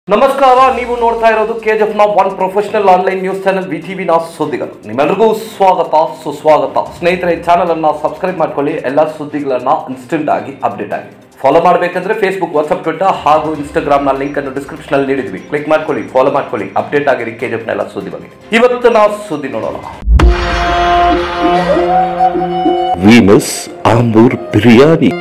ನಮಸ್ಕಾರ ನೀವು ನೋಡ್ತಾ ಇರೋದು ಕೆಜಿಎಫ್ ನ one professional online news channel V T ನ ಸುದ್ದಿಗಳು ನಿಮ್ಮೆಲ್ಲರಿಗೂ ಸ್ವಾಗತ ಸುಸ್ವಾಗತ ಸ್ನೇಹಿತರೆ ಈ ಚಾನೆಲ್ ಅನ್ನ ಸಬ್ಸ್ಕ್ರೈಬ್ ಮಾಡ್ಕೊಳ್ಳಿ ಎಲ್ಲ ಸುದ್ದಿಗಳನ್ನ ಇನ್ಸ್ಟೆಂಟ್ ಆಗಿ ಅಪ್ಡೇಟ್ ಆಗಿ ಫಾಲೋ ಮಾಡಬೇಕಂದ್ರೆ ಫೇಸ್ಬುಕ್ ವಾಟ್ಸ್ಆಪ್ ಟ್ವಿಟರ್ ಹಾಗೂ ಇನ್ಸ್ಟಾಗ್ರಾಮ್ ನ ಲಿಂಕ್ ಅನ್ನು ಡಿಸ್ಕ್ರಿಪ್ಷನ್ ಅಲ್ಲಿ ನೀಡಿದ್ವಿ ಕ್ಲಿಕ್ ಮಾಡ್ಕೊಳ್ಳಿ ಫಾಲೋ ಮಾಡ್ಕೊಳ್ಳಿ ಅಪ್ಡೇಟ್ ಆಗಿರಿ ಕೆಜಿಎಫ್ ನ ಎಲ್ಲ ಸುದ್ದಿ ಬಗ್ಗೆ ಇವತ್ತಿನ ಸುದ್ದಿ ನೋಡೋಣ Venus Ambur biryani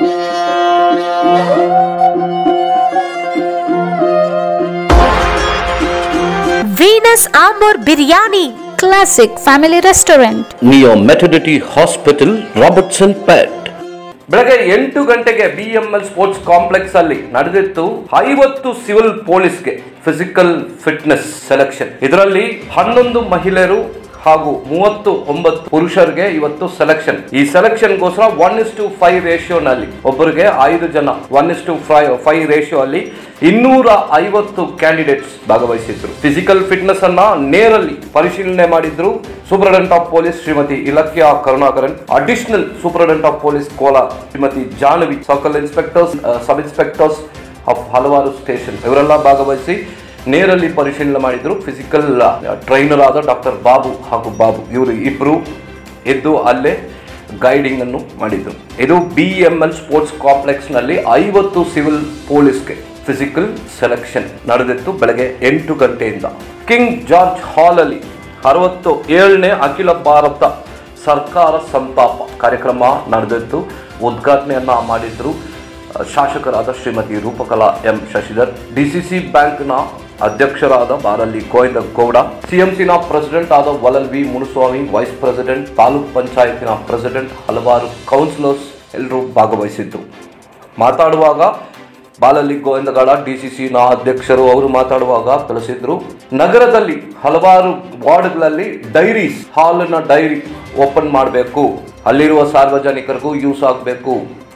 Venus Amur Biryani. Classic Family Restaurant. Neo maternity hospital Robertsonpet ಬೆಳಗ್ಗೆ ಎಂಟು ಗಂಟೆಗೆ ಬಿಎಂಎಲ್ ಸ್ಪೋರ್ಟ್ಸ್ ಕಾಂಪ್ಲೆಕ್ಸ್ ಅಲ್ಲಿ ನಡೆದಿತ್ತು ಐವತ್ತು ಸಿವಿಲ್ ಪೊಲೀಸ್ಗೆ ಫಿಸಿಕಲ್ ಫಿಟ್ನೆಸ್ ಸೆಲೆಕ್ಷನ್ ಇದರಲ್ಲಿ ಹನ್ನೊಂದು ಮಹಿಳೆಯರು ಹಾಗೂ ಮೂವತ್ತು ಒಂಬತ್ತು ಪುರುಷರಿಗೆ ಇವತ್ತು ಸೆಲೆಕ್ಷನ್ ಈ ಸೆಲೆಕ್ಷನ್ ಗೋಸ್ಕರ one is to five ratio ನಲ್ಲಿ ಒಬ್ಬರಿಗೆ ಐದು ಜನ one is to five five ratio ಅಲ್ಲಿ ಇನ್ನೂರ ಐವತ್ತು ಕ್ಯಾಂಡಿಡೇಟ್ಸ್ ಭಾಗವಹಿಸಿದ್ರು ಫಿಸಿಕಲ್ ಫಿಟ್ನೆಸ್ ಅನ್ನ ನೇರಲ್ಲಿ ಪರಿಶೀಲನೆ ಮಾಡಿದ್ರು superintendent of police Shrimati Ilakya Karunakaran additional superintendent of police Kolar Shrimati Jahnavi circle inspectors sub inspectors of ಹಲವಾರು ಸ್ಟೇಷನ್ ಇವರೆಲ್ಲ ಭಾಗವಹಿಸಿ ನೇರಲ್ಲಿ ಪರಿಶೀಲನೆ ಮಾಡಿದ್ರು ಫಿಸಿಕಲ್ ಟ್ರೈನರ್ ಆದ ಡಾಕ್ಟರ್ ಬಾಬು ಹಾಗೂ ಬಾಬು ಇವರು ಇಬ್ರು ಎದ್ದು ಅಲ್ಲೇ ಗೈಡಿಂಗ್ ಅನ್ನು ಮಾಡಿದ್ರು ಇದು B M L sports complex ನಲ್ಲಿ ಐವತ್ತು ಸಿವಿಲ್ ಪೊಲೀಸ್ಗೆ ಫಿಸಿಕಲ್ ಸೆಲೆಕ್ಷನ್ ನಡೆದಿತ್ತು ಬೆಳಗ್ಗೆ ಎಂಟು ಗಂಟೆಯಿಂದ ಕಿಂಗ್ ಜಾರ್ಜ್ ಹಾಲ್ ಅಲ್ಲಿ ಅರವತ್ತು ಏಳನೇ ಅಖಿಲ ಭಾರತ ಸರ್ಕಾರ ಸಂತಾಪ ಕಾರ್ಯಕ್ರಮ ನಡೆದಿತ್ತು ಉದ್ಘಾಟನೆಯನ್ನ ಮಾಡಿದ್ರು ಶಾಸಕರಾದ ಶ್ರೀಮತಿ ರೂಪಕಲಾ ಎಂ ಶಶಿಧರ್ ಡಿಸಿಸಿ ಬ್ಯಾಂಕ್ನ ಅಧ್ಯಕ್ಷರಾದ ಬಾರಲ್ಲಿ ಗೋವಿಂದ ಗೌಡ ಸಿಎಂಸಿನ ಪ್ರೆಸಿಡೆಂಟ್ ಆದ ವಲಲ್ V Munuswamy vice president taluk ಪಂಚಾಯತಿನ ಪ್ರೆಸಿಡೆಂಟ್ ಹಲವಾರು ಕೌನ್ಸಿಲರ್ಸ್ ಎಲ್ಲರೂ ಭಾಗವಹಿಸಿದ್ರು ಮಾತಾಡುವಾಗ ಬಾಲಲ್ಲಿ ಗೋವಿಂದಗೌಡ ಡಿಸಿಸಿನ ಅಧ್ಯಕ್ಷರು ಅವರು ಮಾತಾಡುವಾಗ ತಿಳಿಸಿದ್ರು ನಗರದಲ್ಲಿ ಹಲವಾರು ವಾರ್ಡ್ಗಳಲ್ಲಿ ಡೈರೀಸ್ ಹಾಲಿನ ಡೈರಿ ಓಪನ್ ಮಾಡಬೇಕು ಅಲ್ಲಿರುವ ಸಾರ್ವಜನಿಕರಿಗೂ ಯೂಸ್ ಆಗಬೇಕು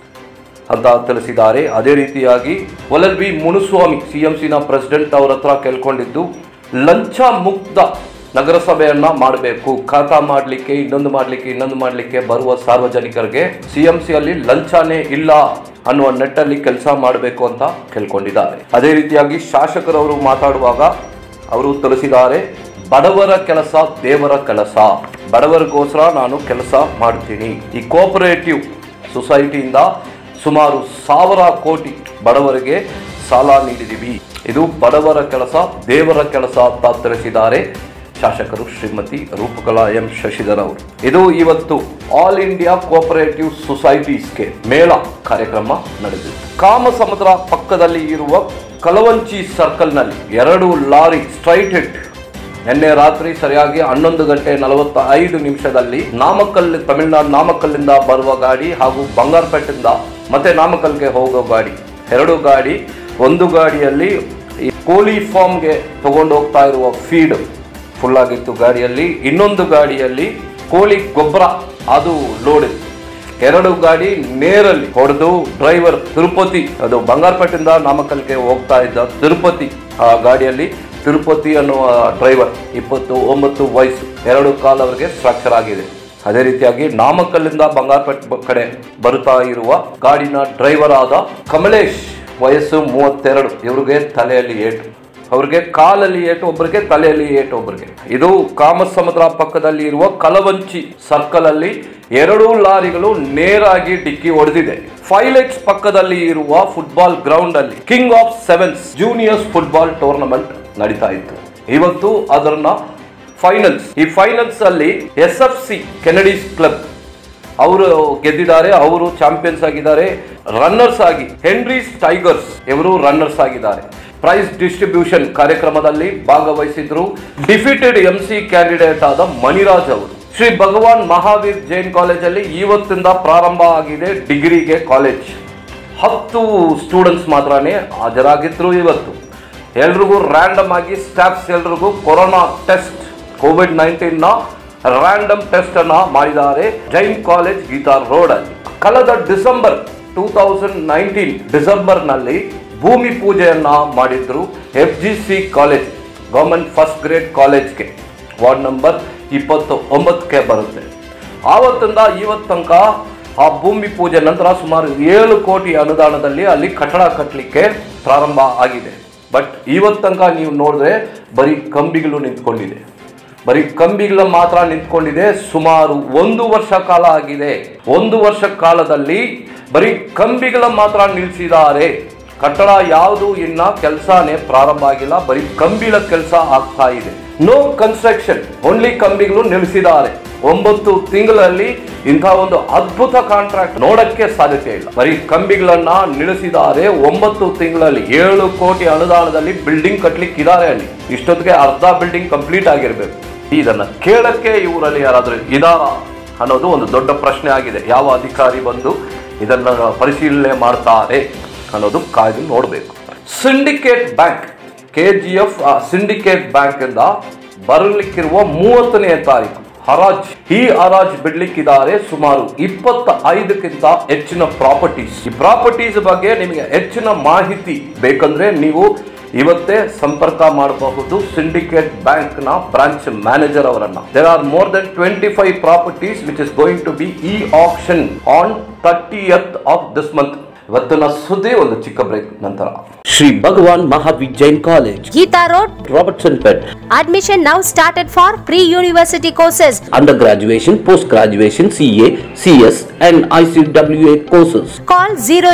ಅಂತ ತಿಳಿಸಿದ್ದಾರೆ ಅದೇ ರೀತಿಯಾಗಿ ಒಲಲ್ ಬಿ ಮುನುಸ್ವಾಮಿ ಸಿಎಂಸಿನ ಪ್ರೆಸಿಡೆಂಟ್ ಅವರ ಹತ್ರ ಕೇಳ್ಕೊಂಡಿದ್ದು ಲಂಚ ಮುಕ್ತ ನಗರಸಭೆಯನ್ನ ಮಾಡಬೇಕು ಖಾತಾ ಮಾಡಲಿಕ್ಕೆ ಇನ್ನೊಂದು ಮಾಡಲಿಕ್ಕೆ ಇನ್ನೊಂದು ಮಾಡಲಿಕ್ಕೆ ಬರುವ ಸಾರ್ವಜನಿಕರಿಗೆ ಸಿಎಂಸಿಯಲ್ಲಿ ಲಂಚನೇ ಇಲ್ಲ ಅನ್ನುವ ನೆಟ್ಟಲ್ಲಿ ಕೆಲಸ ಮಾಡಬೇಕು ಅಂತ ಕೇಳ್ಕೊಂಡಿದ್ದಾರೆ ಅದೇ ರೀತಿಯಾಗಿ ಶಾಸಕರವರು ಮಾತಾಡುವಾಗ ಅವರು ತಿಳಿಸಿದ್ದಾರೆ ಬಡವರ ಕೆಲಸ ದೇವರ ಕೆಲಸ ಬಡವರಿಗೋಸ್ಕರ ನಾನು ಕೆಲಸ ಮಾಡ್ತೀನಿ ಈ ಕೋಪರೇಟಿವ್ ಸೊಸೈಟಿಯಿಂದ ಸುಮಾರು ಸಾವಿರ ಕೋಟಿ ಬಡವರಿಗೆ ಸಾಲ ನೀಡಿದ್ದೀವಿ ಇದು ಬಡವರ ಕೆಲಸ ದೇವರ ಕೆಲಸ ಅಂತ ತಿಳಿಸಿದ್ದಾರೆ ಶಾಸಕರು ಶ್ರೀಮತಿ ರೂಪಕಲಾ ಎಂ ಶಶಿಧರ್ ಅವರು ಇದು ಇವತ್ತು ಆಲ್ ಇಂಡಿಯಾ ಕೋಪರೇಟಿವ್ ಸೊಸೈಟೀಸ್ಗೆ ಮೇಳ ಕಾರ್ಯಕ್ರಮ ನಡೆದಿದೆ ಕಾಮಸಮುದ್ರ ಪಕ್ಕದಲ್ಲಿ ಇರುವ ಕಲವಂಚಿ ಸರ್ಕಲ್ನಲ್ಲಿ ಎರಡು ಲಾರಿ ಸ್ಟ್ರೈಟ್ ಹಿಟ್ ನಿನ್ನೆ ರಾತ್ರಿ ಸರಿಯಾಗಿ ಹನ್ನೊಂದು ಗಂಟೆ ನಲವತ್ತ ಐದು ನಿಮಿಷದಲ್ಲಿ ನಾಮಕ್ಕಲ್ ತಮಿಳುನಾಡು ನಾಮಕ್ಕಲ್ಲಿಂದ ಬರುವ ಗಾಡಿ ಹಾಗೂ ಬಂಗಾರಪೇಟೆಯಿಂದ ಮತ್ತೆ ನಾಮಕ್ಕಲ್ಗೆ ಹೋಗೋ ಗಾಡಿ ಎರಡು ಗಾಡಿ ಒಂದು ಗಾಡಿಯಲ್ಲಿ ಈ ಕೋಳಿ ಫಾರ್ಮ್ಗೆ ತಗೊಂಡು ಹೋಗ್ತಾ ಇರುವ ಫೀಡ್ ಫುಲ್ ಆಗಿತ್ತು ಗಾಡಿಯಲ್ಲಿ ಇನ್ನೊಂದು ಗಾಡಿಯಲ್ಲಿ ಕೋಳಿ ಗೊಬ್ಬರ ಅದು ಲೋಡ್ ಇತ್ತು ಎರಡು ಗಾಡಿ ನೇರಲ್ಲಿ ಹೊಡೆದು ಡ್ರೈವರ್ ತಿರುಪತಿ ಅದು ಬಂಗಾರಪೇಟೆಯಿಂದ ನಾಮಕ್ಕಲ್ಗೆ ಹೋಗ್ತಾ ಇದ್ದ ತಿರುಪತಿ ಆ ಗಾಡಿಯಲ್ಲಿ ತಿರುಪತಿ ಅನ್ನುವ ಡ್ರೈವರ್ ಇಪ್ಪತ್ತು ಒಂಬತ್ತು ವಯಸ್ಸು ಎರಡು ಕಾಲ ಅವರಿಗೆ ಫ್ರಾಕ್ಚರ್ ಆಗಿದೆ ಅದೇ ರೀತಿಯಾಗಿ ನಾಮಕ್ಕಲ್ಲಿಂದ ಬಂಗಾರಪೇಟೆ ಬ- ಕಡೆ ಬರುತ್ತಾ ಇರುವ ಗಾಡಿನ ಡ್ರೈವರ್ ಆದ ಕಮಲೇಶ್ ವಯಸ್ಸು ಮೂವತ್ತೆರಡು ಇವರಿಗೆ ತಲೆಯಲ್ಲಿ ಏಟು ಅವ್ರಿಗೆ ಕಾಲಲ್ಲಿ ಏಟು ಒಬ್ಬರಿಗೆ ತಲೆಯಲ್ಲಿ ಏಟು ಒಬ್ಬರಿಗೆ ಇದು ಕಾಮಸಮುದ್ರ ಪಕ್ಕದಲ್ಲಿ ಇರುವ ಕಲವಂಚಿ ಸರ್ಕಲ್ ಅಲ್ಲಿ ಎರಡು ಲಾರಿಗಳು ನೇರಾಗಿ ಡಿಕ್ಕಿ ಹೊಡೆದಿದೆ ಫೈಲೆಕ್ಸ್ ಪಕ್ಕದಲ್ಲಿ ಇರುವ ಫುಟ್ಬಾಲ್ ಗ್ರೌಂಡ್ ಅಲ್ಲಿ king of sevens juniors football tournament ನಡೀತಾ ಇತ್ತು ಇವತ್ತು ಅದನ್ನ ಫೈನಲ್ಸ್ ಈ ಫೈನಲ್ಸ್ ಅಲ್ಲಿ S F C Kennedy's club ಅವರು ಗೆದ್ದಿದ್ದಾರೆ ಅವರು ಚಾಂಪಿಯನ್ಸ್ ಆಗಿದ್ದಾರೆ ರನ್ನರ್ಸ್ ಆಗಿ ಹೆನ್ರೀಸ್ ಟೈಗರ್ಸ್ ಇವರು ರನ್ನರ್ಸ್ ಆಗಿದ್ದಾರೆ ಪ್ರೈಸ್ ಡಿಸ್ಟ್ರಿಬ್ಯೂಷನ್ ಕಾರ್ಯಕ್ರಮದಲ್ಲಿ ಭಾಗವಹಿಸಿದ್ರು ಡಿಫಿಟೆಡ್ ಎಂ ಸಿ ಕ್ಯಾಂಡಿಡೇಟ್ ಆದ ಮಣಿರಾಜ್ ಅವರು ಶ್ರೀ ಭಗವಾನ್ ಮಹಾವೀರ್ ಜೈನ್ ಕಾಲೇಜಲ್ಲಿ ಇವತ್ತಿಂದ ಪ್ರಾರಂಭ ಆಗಿದೆ ಡಿಗ್ರಿಗೆ ಕಾಲೇಜ್ ಹತ್ತು ಸ್ಟೂಡೆಂಟ್ಸ್ ಮಾತ್ರನೇ ಹಾಜರಾಗಿದ್ರು ಇವತ್ತು ಎಲ್ರಿಗೂ ರ್ಯಾಂಡಮ್ ಆಗಿ ಸ್ಟಾಫ್ಸ್ ಎಲ್ರಿಗೂ ಕೊರೋನಾ ಟೆಸ್ಟ್ ಕೋವಿಡ್ ನೈನ್ಟೀನ್ ನ ರ್ಯಾಂಡಮ್ ಟೆಸ್ಟ್ ಅನ್ನ ಮಾಡಿದ್ದಾರೆ ಜೈನ್ ಕಾಲೇಜ್ ಗೀತಾ ರೋಡ್ ಅಲ್ಲಿ ಕಳೆದ December two thousand nineteen December ನಲ್ಲಿ ಭೂಮಿ ಪೂಜೆಯನ್ನ ಮಾಡಿದ್ರು F G C college government first grade ಕಾಲೇಜ್ಗೆ ವಾರ್ಡ್ ನಂಬರ್ ಇಪ್ಪತ್ತು ಒಂಬತ್ತಕ್ಕೆ ಬರುತ್ತೆ ಆವತ್ತಿಂದ ಇವತ್ತು ತನಕ ಆ ಭೂಮಿ ಪೂಜೆ ನಂತರ ಸುಮಾರು ಏಳು ಕೋಟಿ ಅನುದಾನದಲ್ಲಿ ಅಲ್ಲಿ ಕಟ್ಟಡ ಕಟ್ಟಲಿಕ್ಕೆ ಪ್ರಾರಂಭ ಆಗಿದೆ ಬಟ್ ಇವತ್ತು ತನಕ ನೀವು ನೋಡಿದ್ರೆ ಬರೀ ಕಂಬಿಗಳು ನಿಂತ್ಕೊಂಡಿದೆ ಬರೀ ಕಂಬಿಗಳ ಮಾತ್ರ ನಿಂತ್ಕೊಂಡಿದೆ ಸುಮಾರು ಒಂದು ವರ್ಷ ಕಾಲ ಆಗಿದೆ ಒಂದು ವರ್ಷ ಕಾಲದಲ್ಲಿ ಬರೀ ಕಂಬಿಗಳ ಮಾತ್ರ ನಿಲ್ಲಿಸಿದ್ದಾರೆ ಕಟ್ಟಡ ಯಾವುದು ಇನ್ನ ಕೆಲಸನೇ ಪ್ರಾರಂಭ ಆಗಿಲ್ಲ ಬರೀ ಕಂಬಿಗಳ ಕೆಲಸ ಆಗ್ತಾ ಇದೆ ನೋ ಕನ್ಸ್ಟ್ರಕ್ಷನ್ ಓನ್ಲಿ ಕಂಬಿಗಳು ನಿಲ್ಲಿಸಿದ್ದಾರೆ ಒಂಬತ್ತು ತಿಂಗಳಲ್ಲಿ ಇಂಥ ಒಂದು ಅದ್ಭುತ ಕಾಂಟ್ರಾಕ್ಟ್ ನೋಡಕ್ಕೆ ಸಾಧ್ಯತೆ ಇಲ್ಲ ಬರೀ ಕಂಬಿಗಳನ್ನ ನಿಲ್ಲಿಸಿದ್ದಾರೆ ಒಂಬತ್ತು ತಿಂಗಳಲ್ಲಿ ಏಳು ಕೋಟಿ ಅನುದಾನದಲ್ಲಿ ಬಿಲ್ಡಿಂಗ್ ಕಟ್ಲಿಕ್ಕೆ ಇದ್ದಾರೆ ಅಲ್ಲಿ ಇಷ್ಟೊತ್ತಿಗೆ ಅರ್ಧ ಬಿಲ್ಡಿಂಗ್ ಕಂಪ್ಲೀಟ್ ಆಗಿರ್ಬೇಕು ಇದನ್ನ ಕೇಳಕ್ಕೆ ಇವರಲ್ಲಿ ಯಾರಾದ್ರೂ ಇದಾರ ಅನ್ನೋದು ಒಂದು ದೊಡ್ಡ ಪ್ರಶ್ನೆ ಆಗಿದೆ ಯಾವ ಅಧಿಕಾರಿ ಬಂದು ಇದನ್ನ ಪರಿಶೀಲನೆ ಮಾಡ್ತಾರೆ ಅನ್ನೋದು ಕಾಯ್ದು ನೋಡಬೇಕು Syndicate bank K G F Syndicate bank ಇಂದ ಬರಲಿಕ್ಕಿರುವ ಮೂವತ್ತನೇ ತಾರೀಕು ಹರಾಜ್ ಈ ಹರಾಜ್ ಬಿಡ್ಲಿಕ್ಕಿದ್ದಾರೆ ಸುಮಾರು ಇಪ್ಪತ್ತ ಐದಕ್ಕಿಂತ ಹೆಚ್ಚಿನ ಪ್ರಾಪರ್ಟೀಸ್ ಈ ಪ್ರಾಪರ್ಟೀಸ್ ಬಗ್ಗೆ ನಿಮಗೆ ಹೆಚ್ಚಿನ ಮಾಹಿತಿ ಬೇಕಂದ್ರೆ ನೀವು ಇವತ್ತೇ ಸಂಪರ್ಕ ಮಾಡಬಹುದು ಸಿಂಡಿಕೇಟ್ ಬ್ಯಾಂಕ್ ನ ಬ್ರಾಂಚ್ ಮ್ಯಾನೇಜರ್ ಅವರನ್ನ there are more than twenty five properties which is going to be e auction on thirtieth of this month ಇವತ್ತಿನ ಸುದ್ದಿ ಒಂದು ಚಿಕ್ಕ ಬ್ರೇಕ್ ನಂತರ Sri Bhagavan Mahavir Jain College, Geeta Road. Robertson Pet, Admission now started for pre-university courses. undergraduation, post-graduation, CA, CS and ICWA courses. Call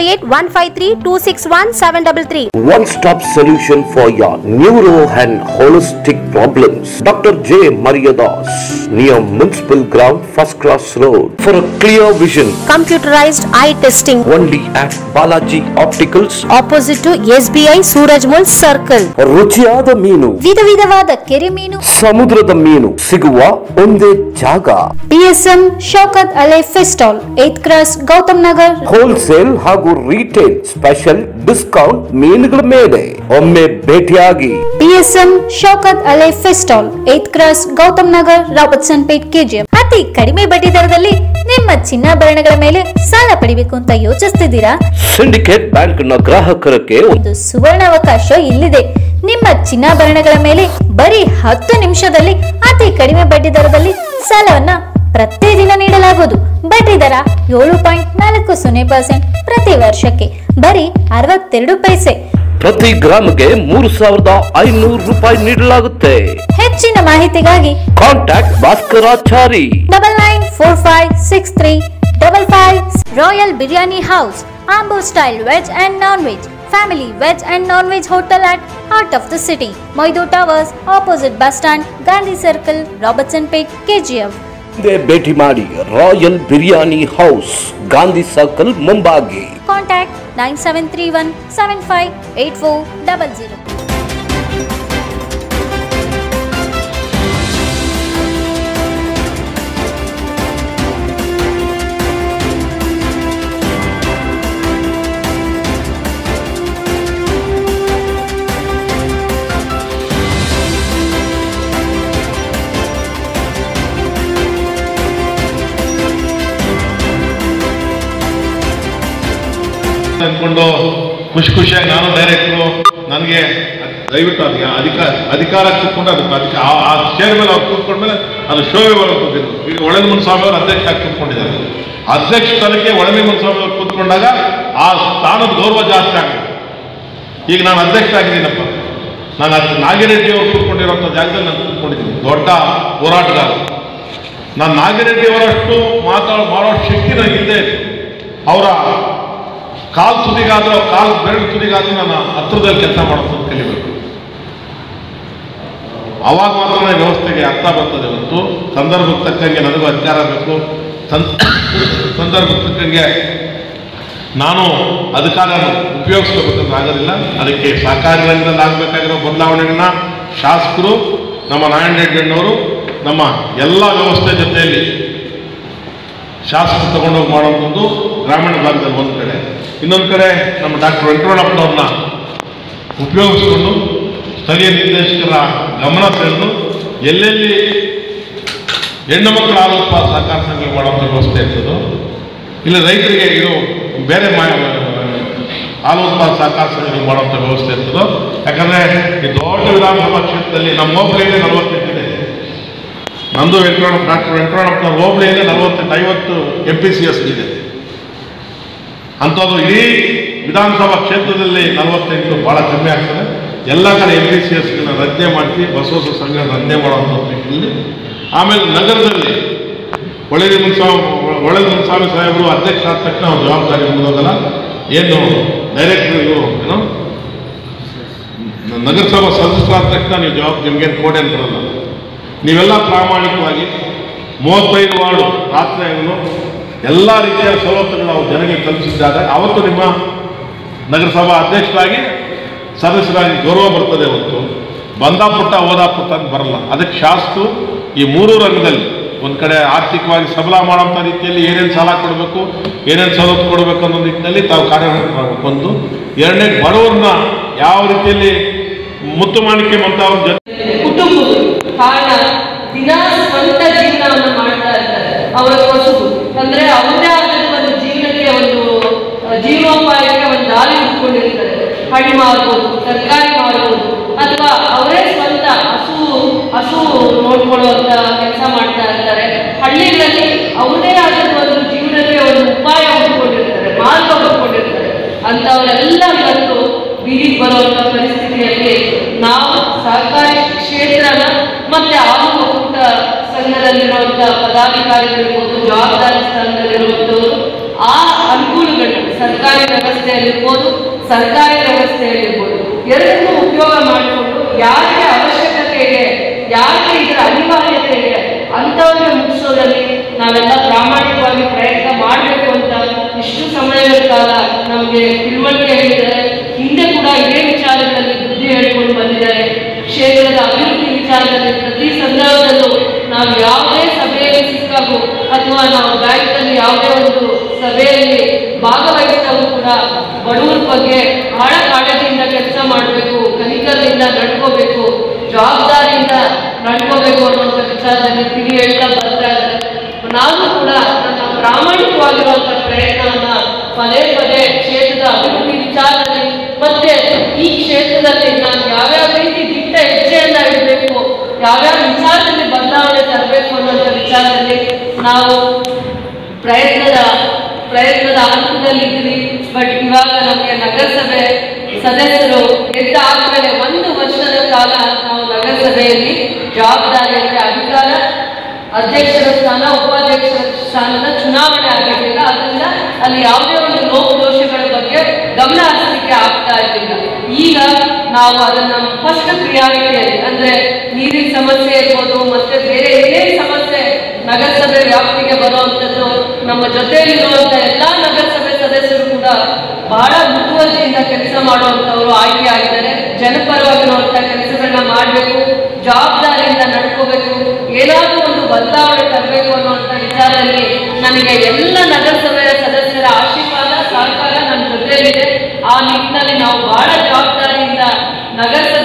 08153 One-stop solution for your neuro and holistic problems. Dr. J. Mariadas, near Municipal Ground, First Cross Road. For a clear vision, Computerized eye testing. only at Balaji Opticals. Opposite to SBI Surajmul Circle. ರುಚಿಯಾದ ಮೀನು ವಿಧ ವಿಧವಾದ ಕೆರೆ ಮೀನು ಸಮುದ್ರದ ಮೀನು ಸಿಗುವ ಒಂದೇ ಜಾಗ PSM Shaukat Ali fish stall eighth cross Gautam Nagar wholesale ಹಾಗೂ ರಿಟೇಲ್ ಸ್ಪೆಷಲ್ ಡಿಸ್ಕೌಂಟ್ ಮೀನುಗಳ ಮೇಲೆ ಒಮ್ಮೆ ಭೇಟಿಯಾಗಿ PSM Shaukat Ali fish stall eighth cross Gautam Nagar Robertsonpet KGF ಅತಿ ಕಡಿಮೆ ಬಡ್ಡಿ ದರದಲ್ಲಿ ನಿಮ್ಮ ಚಿನ್ನಾಭರಣಗಳ ಮೇಲೆ ಸಾಲ ಪಡಿಬೇಕು ಅಂತ ಯೋಚಿಸ್ತಿದ್ದೀರಾ ಸಿಂಡಿಕೇಟ್ ಬ್ಯಾಂಕ್ ನ ಗ್ರಾಹಕರಿಗೆ ಒಂದು ಸುವರ್ಣಾವಕಾಶ ಇಲ್ಲಿದೆ ನಿಮ್ಮ ಚಿನ್ನಾಭರಣಗಳ ಮೇಲೆ ಬರೀ ಹತ್ತು ನಿಮಿಷದಲ್ಲಿ ಅತಿ ಕಡಿಮೆ ಬಡ್ಡಿ ದರದಲ್ಲಿ ಸಾಲವನ್ನ ಪ್ರತಿದಿನ ನೀಡಲಾಗುವುದು ಬಡ್ಡಿ ದರ ಏಳು ಪಾಯಿಂಟ್ ನಾಲ್ಕು ಸೊನ್ನೆ ಪರ್ಸೆಂಟ್ ಪ್ರತಿ ವರ್ಷಕ್ಕೆ ಬರೀ ಅರವತ್ತೆರಡು ಪೈಸೆ ಪ್ರತಿ ಗ್ರಾಮ್ಗೆ ಮೂರು ಸಾವಿರದ ಐನೂರು ರೂಪಾಯಿ ನೀಡಲಾಗುತ್ತೆ ಹೆಚ್ಚಿನ ಮಾಹಿತಿಗಾಗಿ contact Bhaskarachari double nine four five six three double five royal biryani house Ambur style veg and non veg family veg and non veg hotel at heart of the city Moidu towers opposite bus stand Gandhi circle Robertsonpet KGF ಹಿಂದೆ ಭೇಟಿ ಮಾಡಿ royal biryani house Gandhi circle ಮುಂಬಾಗಿ contact nine seven three one seven five eight four double zero ಅಂದ್ಕೊಂಡು ಖುಷಿ ಖುಷಿಯಾಗಿ ನಾನು ಡೈರೆಕ್ಟ್ರು ನನಗೆ ದಯವಿಟ್ಟು ಅದಕ್ಕೆ ಅಧಿಕಾರ ಅಧಿಕಾರ ಕೂತ್ಕೊಂಡು ಅದಕ್ಕೆ ಅದಕ್ಕೆ ಆ- ಆ ಚೇರ್ ಮೇಲೆ ಅವ್ರು ಕೂತ್ಕೊಂಡ್ಮೇಲೆ ಅದು ಶೋಭೆ ಬರೋ ಕೂತಿದ್ರು ಈಗ ಒಳಗೆ ಸ್ವಾಮಿ ಅವರು ಅಧ್ಯಕ್ಷ ಆಗಿ ಕೂತ್ಕೊಂಡಿದ್ದಾರೆ ಅಧ್ಯಕ್ಷ ಸ್ಥಾನಕ್ಕೆ ಒಳಗೆ ಸ್ವಾಮಿ ಅವರು ಕೂತ್ಕೊಂಡಾಗ ಆ ಸ್ಥಾನದ ಗೌರವ ಜಾಸ್ತಿ ಆಗುತ್ತೆ ಈಗ ನಾನು ಅಧ್ಯಕ್ಷ ಆಗಿದ್ದೀನಪ್ಪ ನಾನು ಅದು ನಾಗಿರೆಡ್ಡಿ ಅವರು ಕೂತ್ಕೊಂಡಿರೋಂಥ ಜಾಗದಲ್ಲಿ ನಾನು ಕೂತ್ಕೊಂಡಿದ್ದೀನಿ ದೊಡ್ಡ ಹೋರಾಟಗಾರ ನಾನು ನಾಗಿರೆಡ್ಡಿ ಅವರಷ್ಟು ಮಾತಾಡ ಮಾಡೋ ಶಕ್ತಿ ನನಗಿಲ್ಲದೆ ಅವರ ಕಾಲ್ ತುದಿಗಾದ್ರೂ ಕಾಲ್ ಬೆರಳು ತುದಿಗಾದ್ರೂ ನಾನು ಹತ್ರದಲ್ಲಿ ಕೆಲಸ ಮಾಡೋದು ಕಲಿಬೇಕು ಅವಾಗ ಮಾತ್ರ ವ್ಯವಸ್ಥೆಗೆ ಅರ್ಥ ಬರ್ತದೆ ಹೊರತು ಸಂದರ್ಭಕ್ಕೆ ತಕ್ಕಂಗೆ ನನಗೂ ಅಧಿಕಾರ ಬೇಕು ಸಂ- ಸಂದರ್ಭಕ್ಕೆ ತಕ್ಕಂಗೆ ನಾನು ಅಧಿಕಾರ ಉಪಯೋಗಿಸ್ಕೋಬೇಕಂತ ಆಗೋದಿಲ್ಲ ಅದಕ್ಕೆ ಸಹಕಾರಿ ರಂಗದಲ್ಲಿ ಆಗಬೇಕಾಗಿರೋ ಬದಲಾವಣೆಗಳನ್ನ ಶಾಸಕರು ನಮ್ಮ ನಾರಾಯಣ ರೆಡ್ಡಿ ಅಣ್ಣವರು ನಮ್ಮ ಎಲ್ಲ ವ್ಯವಸ್ಥೆ ಜೊತೆಯಲ್ಲಿ ಶಾಸಕರು ತಗೊಂಡೋಗಿ ಮಾಡೋಂಥದ್ದು ಗ್ರಾಮೀಣ ಭಾಗದಲ್ಲಿ ಒಂದು ಕಡೆ ಇನ್ನೊಂದು ಕಡೆ ನಮ್ಮ ಡಾಕ್ಟರ್ ವೆಂಕಟರಮಣಪ್ಪನವ್ರನ್ನ ಉಪಯೋಗಿಸ್ಕೊಂಡು ಸ್ಥಳೀಯ ನಿರ್ದೇಶಕರ ಗಮನ ಸೆಳೆದು ಎಲ್ಲೆಲ್ಲಿ ಹೆಣ್ಣು ಮಕ್ಕಳ ಹಾಲು ಉತ್ಪಾದ ಸಹಕಾರ ಸಂಘ ಮಾಡುವಂಥ ವ್ಯವಸ್ಥೆ ಇರ್ತದೋ ಇಲ್ಲಿ ರೈತರಿಗೆ ಇದು ಬೇರೆ ಮಾ ಹಾಲು ಉತ್ಪಾದ ಸಹಕಾರ ಸಂಘ ಮಾಡುವಂಥ ವ್ಯವಸ್ಥೆ ಇರ್ತದೋ ಯಾಕಂದರೆ ಈ ದೊಡ್ಡ ವಿಧಾನಸಭಾ ಕ್ಷೇತ್ರದಲ್ಲಿ ನಮ್ಮ ಹೋಬಳಿಯಲ್ಲಿ ನಲವತ್ತೆಂಟಿದೆ ನಂದು ವೆಂಕಟರಮಣ ಡಾಕ್ಟರ್ ವೆಂಕಟರಮಣಪ್ಪನ ಹೋಬಳಿಯಲ್ಲಿ ನಲವತ್ತೆಂಟು ಐವತ್ತು ಎಂ ಪಿ ಸಿ ಎಸ್ ಇದೆ ಅಂಥದ್ದು ಇಡೀ ವಿಧಾನಸಭಾ ಕ್ಷೇತ್ರದಲ್ಲಿ ನಲವತ್ತೆಂಟು ಭಾಳ ಕಮ್ಮಿ ಆಗ್ತದೆ ಎಲ್ಲ ಕಡೆ ಎಲ್ ಡಿ ಸಿ ಎಸ್ಗಳನ್ನ ರಚನೆ ಮಾಡಿಸಿ ಹೊಸ ಹೊಸ ಸಂಘ ರಚನೆ ಮಾಡುವಂಥ ನಿಟ್ಟಿನಲ್ಲಿ ಆಮೇಲೆ ನಗರದಲ್ಲಿ ಒಳ್ಳೆಯ ಮುನ್ಸ್ವಾಮಿ ಒಳ್ಳೆಯ ಮುನ್ಸ್ವಾಮಿ ಸಾಹೇಬರು ಅಧ್ಯಕ್ಷ ಆದ ತಕ್ಷಣ ಅವ್ರ ಜವಾಬ್ದಾರಿ ಮುಗಿದೋಗಲ್ಲ ಏನು ಡೈರೆಕ್ಟರ್ ಇವರು ಏನು ನಗರಸಭಾ ಸದಸ್ಯರಾದ ತಕ್ಷಣ ನೀವು ಜವಾಬ್ದಾರಿ ನಿಮ್ಗೇನು ಕೋಡೆ ಅಂತ ಬರಲ್ಲ ನೀವೆಲ್ಲ ಪ್ರಾಮಾಣಿಕವಾಗಿ ಮೂವತ್ತೈದು ವಾರ್ಡು ರಾತ್ರಿಯನ್ನು ಎಲ್ಲ ರೀತಿಯ ಸವಲತ್ತುಗಳು ನಾವು ಜನಗಳಿಗೆ ತಲುಪಿಸಿದ್ದಾಗ ಅವತ್ತು ನಿಮ್ಮ ನಗರಸಭಾ ಅಧ್ಯಕ್ಷರಾಗಿ ಸದಸ್ಯರಾಗಿ ಗೌರವ ಬರ್ತದೆ ಹೊತ್ತು ಬಂದ ಪುಟ್ಟ ಓದಾ ಪುಟ್ಟ ಅಂತ ಬರಲ್ಲ ಅದಕ್ಕೆ ಶಾಸ್ತು ಈ ಮೂರು ರಂಗದಲ್ಲಿ ಒಂದು ಕಡೆ ಆರ್ಥಿಕವಾಗಿ ಸಬಲ ಮಾಡೋಂಥ ರೀತಿಯಲ್ಲಿ ಏನೇನು ಸಾಲ ಕೊಡಬೇಕು ಏನೇನು ಸವಲತ್ತು ಕೊಡಬೇಕು ಅನ್ನೋ ನಿಟ್ಟಿನಲ್ಲಿ ತಾವು ಕಾರ್ಯನಿರ್ವಹಿಸಬೇಕು ಮಾಡಬೇಕು ಒಂದು ಎರಡನೇ ಬಡವರನ್ನ ಯಾವ ರೀತಿಯಲ್ಲಿ ಮುತ್ತು ಮಾಣಿಕೆ ಮತ್ತು ಅವ್ರ ಜೊತೆ ಕುಟುಂಬಗಳು ಕಾರಣ ದಿನ ಸ್ವಂತ ಜೀವನವನ್ನು ಮಾಡ್ತಾ ಇರ್ತಾರೆ ಅವರ ಕಸುಬು ಅಂದ್ರೆ ಅವರದೇ ಆದ ಒಂದು ಜೀವನಕ್ಕೆ ಒಂದು ಅಹ್, ಜೀವನೋಪಾಯಕ್ಕೆ ಒಂದು ದಾರಿ ಹುಡ್ಕೊಂಡಿರ್ತಾರೆ ಹಣ್ಣು ಮಾರ್ಬೋದು ತರಕಾರಿ ಮಾರ್ಬೋದು ಅಥವಾ ಅವರೇ ಸ್ವಂತ ಹಸು ಹಸು ನೋಡ್ಕೊಳ್ಳುವಂತ ಕೆಲಸ ಮಾಡ್ತಾ ಇರ್ತಾರೆ ಹಳ್ಳಿಗಳಲ್ಲಿ ಅವರದೇ ಆದ ಒಂದು ಜೀವನಕ್ಕೆ ಒಂದು ಉಪಾಯ ಹುಡ್ಕೊಂಡಿರ್ತಾರೆ ಮಾರ್ಗ ಹುಡ್ಕೊಂಡಿರ್ತಾರೆ ಅಂತವರೆಲ್ಲ ಇವತ್ತು ಬೀದಿಗೆ ಬರುವಂತ ಪರಿಸ್ಥಿತಿಯಲ್ಲಿ ನಾವು ಸಹಕಾರಿ ಕ್ಷೇತ್ರನ ಮತ್ತೆ ಆಗುವ ಒಕ್ಕೂಟ ಸಂಘದಲ್ಲಿರುವಂತ ಪದಾಧಿಕಾರಿಗಳಿರ್ಬೋದು ಜವಾಬ್ದಾರಿ ಸ್ಥಾನದಲ್ಲಿರುವಂತವರು ಆ ಅನುಕೂಲಗಳನ್ನ ಸರ್ಕಾರಿ ವ್ಯವಸ್ಥೆಯಲ್ಲಿರ್ಬೋದು ಸರ್ಕಾರಿ ವ್ಯವಸ್ಥೆಯಲ್ಲಿರ್ಬೋದು ಎರಡನ್ನೂ ಉಪಯೋಗ ಮಾಡಿಕೊಂಡು ಯಾರಿಗೆ ಅವಶ್ಯಕತೆ ಇದೆ ಯಾರಿಗೆ ಇದರ ಅನಿವಾರ್ಯತೆ ಇದೆ ಅಂಥವ್ರಿಗೆ ಮುಗಿಸೋದಲ್ಲಿ ನಾವೆಲ್ಲ ಪ್ರಾಮಾಣಿಕವಾಗಿ ಪ್ರಯತ್ನ ಮಾಡಬೇಕು ಅಂತ ಇಷ್ಟು ಸಮಯದ ಕಾಲ ನಮಗೆ ತಿಳುವಳಿಕೆ ಹೇಳಿದ್ದಾರೆ ಹಿಂದೆ ಕೂಡ ಇದೇ ವಿಚಾರಗಳಲ್ಲಿ ಬುದ್ಧಿ ಹೇಳಿಕೊಂಡು ಬಂದಿದ್ದಾರೆ ಕ್ಷೇತ್ರದ ಅಭಿವೃದ್ಧಿ ವಿಚಾರದಲ್ಲಿ ಪ್ರತಿ ಸಂದರ್ಭದಲ್ಲೂ ನಾವು ಯಾವುದೇ ಸಭೆಯಲ್ಲಿ ಸಿಕ್ಕಾಗೂ ಅಥವಾ ನಾವು ಬ್ಯಾಂಕಲ್ಲಿ ಯಾವುದೇ ಒಂದು ಸಭೆಯಲ್ಲಿ ಭಾಗವಹಿಸಿದಾಗೂ ಕೂಡ ಬಡವರ ಬಗ್ಗೆ ಬಹಳ ಕಾಳಜಿಯಿಂದ ಕೆಲಸ ಮಾಡಬೇಕು ಕನಿಕರದಿಂದ ನಡ್ಕೋಬೇಕು ಜವಾಬ್ದಾರಿಯಿಂದ ನಡ್ಕೋಬೇಕು ಅನ್ನುವಂಥ ವಿಚಾರದಲ್ಲಿ ತಿಳಿ ಹೇಳ್ತಾ ಬರ್ತಾ ಇದ್ದಾರೆ ನಾನು ಕೂಡ ನನ್ನ ಪ್ರಾಮಾಣಿಕವಾಗಿರುವಂಥ ಪ್ರಯತ್ನವನ್ನ ಪದೇ ಪದೇ ಕ್ಷೇತ್ರದ ಅಭಿವೃದ್ಧಿ ವಿಚಾರದಲ್ಲಿ ಮತ್ತೆ ಈ ಕ್ಷೇತ್ರದಲ್ಲಿ ನಾನು ಯಾವ್ಯಾವ ರೀತಿ ದಿಟ್ಟ ಹೆಜ್ಜೆಯನ್ನ ಇಡಬೇಕು ಯಾವ್ಯಾವ ವಿಚಾರದಲ್ಲಿ ಬದಲಾವಣೆ ತರಬೇಕು ಅನ್ನುವಂಥ ವಿಚಾರದಲ್ಲಿ ನಾವು ಪ್ರಯತ್ನದ ಪ್ರಯತ್ನದ ಹಂತದಲ್ಲಿ ಇದ್ವಿ ಬಟ್ ಇವಾಗ ನಮಗೆ ನಗರಸಭೆ ಸದಸ್ಯರು ಗೆದ್ದ ಆದ್ಮೇಲೆ ಒಂದು ವರ್ಷದ ಕಾಲ ನಾವು ನಗರಸಭೆಯಲ್ಲಿ ಜವಾಬ್ದಾರಿ ಅಂದ್ರೆ ಅಧಿಕಾರ ಅಧ್ಯಕ್ಷರ ಸ್ಥಾನ ಉಪಾಧ್ಯಕ್ಷರ ಸ್ಥಾನದ ಚುನಾವಣೆ ಆಗಿರಲಿಲ್ಲ ಅದರಿಂದ ಅಲ್ಲಿ ಯಾವುದೇ ಒಂದು ಲೋಪದೋಷಗಳ ಬಗ್ಗೆ ಗಮನ ಹರಿಸಲಿಕ್ಕೆ ಆಗ್ತಾ ಇರಲಿಲ್ಲ ಈಗ ನಾವು ಅದನ್ನ ಫಸ್ಟ್ ಪ್ರಿಯಾರಿಟಿಯಲ್ಲಿ ಅಂದ್ರೆ ನೀರಿನ ಸಮಸ್ಯೆ ಇರ್ಬೋದು ಮತ್ತೆ ಬೇರೆ ಏನೇನು ಸಮಸ್ಯೆ ನಗರಸಭೆ ವ್ಯಾಪ್ತಿಗೆ ಬರುವಂಥದ್ದು ನಮ್ಮ ಜೊತೆಯಲ್ಲಿರುವಂಥ ಎಲ್ಲಾ ನಗರಸಭೆ ಸದಸ್ಯರು ಕೂಡ ಬಹಳ ಮುತುವರ್ಜಿಯಿಂದ ಕೆಲಸ ಮಾಡುವಂಥವ್ರು ಆಯ್ಕೆ ಆಗಿದ್ದಾರೆ ಜನಪರವಾಗಿರುವಂಥ ಕೆಲಸಗಳನ್ನ ಮಾಡಬೇಕು ಜವಾಬ್ದಾರಿಯಿಂದ ನಡ್ಕೋಬೇಕು ಏನಾದರೂ ಒಂದು ಬದಲಾವಣೆ ತರಬೇಕು ಅನ್ನುವಂಥ ವಿಚಾರದಲ್ಲಿ ನನಗೆ ಎಲ್ಲ ನಗರಸಭೆಯ ಸದಸ್ಯರ ಆಶೀರ್ವಾದ ಸಹಕಾರ ನನ್ನ ಜೊತೆಯಲ್ಲಿದೆ ಆ ನಿಟ್ಟಿನಲ್ಲಿ ನಾವು ಬಹಳ ಜವಾಬ್ದಾರಿಯಿಂದ ನಗರಸಭೆ